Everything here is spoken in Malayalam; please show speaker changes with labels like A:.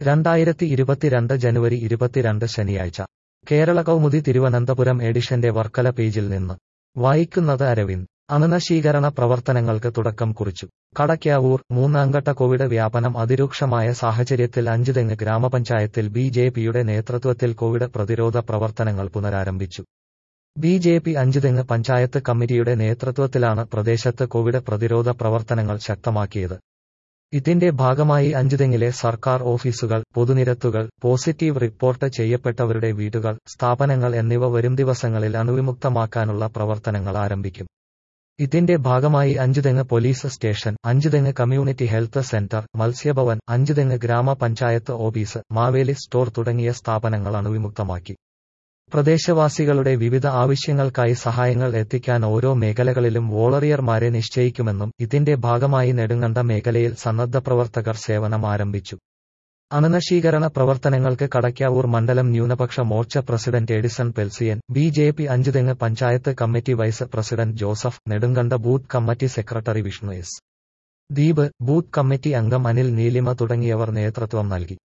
A: രണ്ടായിരത്തി ഇരുപത്തിരണ്ട് ജനുവരി ഇരുപത്തിരണ്ട് ശനിയാഴ്ച കേരള കൗമുദി തിരുവനന്തപുരം എഡിഷന്റെ വർക്കല പേജിൽ നിന്ന് വായിക്കുന്നത് അരവിന്ദ് അണുനശീകരണ പ്രവർത്തനങ്ങൾക്ക് തുടക്കം കുറിച്ചു കടയ്ക്കാവൂർ മൂന്നാംഘട്ട കോവിഡ് വ്യാപനം അതിരൂക്ഷമായ സാഹചര്യത്തിൽ അഞ്ചുതെങ്ങ് ഗ്രാമപഞ്ചായത്തിൽ ബി ജെ പിയുടെ നേതൃത്വത്തിൽ കോവിഡ് പ്രതിരോധ പ്രവർത്തനങ്ങൾ പുനരാരംഭിച്ചു B J P Anchuthengu panchayat കമ്മിറ്റിയുടെ നേതൃത്വത്തിലാണ് പ്രദേശത്ത് കോവിഡ് പ്രതിരോധ പ്രവർത്തനങ്ങൾ ശക്തമാക്കിയത് ഇതിന്റെ ഭാഗമായി അഞ്ചുതെങ്ങിലെ സർക്കാർ ഓഫീസുകൾ പൊതുനിരത്തുകൾ പോസിറ്റീവ് റിപ്പോർട്ട് ചെയ്യപ്പെട്ടവരുടെ വീടുകൾ സ്ഥാപനങ്ങൾ എന്നിവ വരും ദിവസങ്ങളിൽ അണുവിമുക്തമാക്കാനുള്ള പ്രവർത്തനങ്ങൾ ആരംഭിക്കും ഇതിന്റെ ഭാഗമായി Anchuthengu police station Anchuthengu community health centre Matsyabhavan Anchuthengu gramapanchayat office Maveli store തുടങ്ങിയ സ്ഥാപനങ്ങൾ അണുവിമുക്തമാക്കി പ്രദേശവാസികളുടെ വിവിധ ആവശ്യങ്ങൾക്കായി സഹായങ്ങൾ എത്തിക്കാൻ ഓരോ മേഖലകളിലും വോളറിയർമാരെ നിശ്ചയിക്കുമെന്നും ഇതിന്റെ ഭാഗമായി നെടുങ്കണ്ട മേഖലയിൽ സന്നദ്ധപ്രവർത്തകർ സേവനം ആരംഭിച്ചു അണുനശീകരണ പ്രവർത്തനങ്ങൾക്ക് കടയ്ക്കാവൂർ മണ്ഡലം ന്യൂനപക്ഷ Morcha president Edison Pelsian B J P Anchuthengu panchayat committee vice president Joseph Nedumkanda booth committee secretary Vishnu S Deep booth committee അംഗം അനിൽ നീലിമ തുടങ്ങിയവർ നേതൃത്വം നൽകി